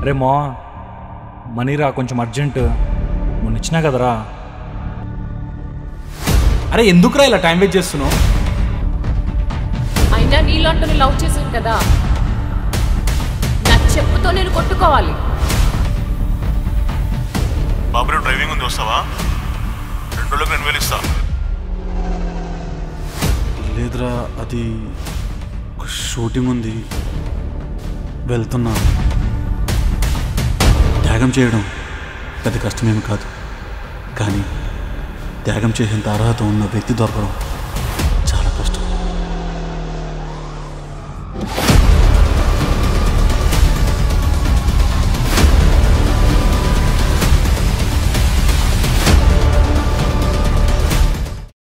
రే మా మనీరా కొంచెం అర్జెంట్ మొన్న ఇచ్చినా కదరా అరే ఎందుకురా ఇలా టైం వేస్ట్ చేస్తున్నావు అయినా నీలాంటి లవ్ చేశాను కదా నా చెప్పుతో నేను కొట్టుకోవాలి బాబు డ్రైవింగ్ ఉంది వస్తావా రెండు రోజులకు రెండు వేలు ఇస్తా లేదురా అది ఒక షూటింగ్ ఉంది వెళ్తున్నా త్యాగం చేయడం పెద్ద కష్టమేమి కాదు కానీ త్యాగం చేసేంత అర్హత ఉన్న వ్యక్తి దొరకడం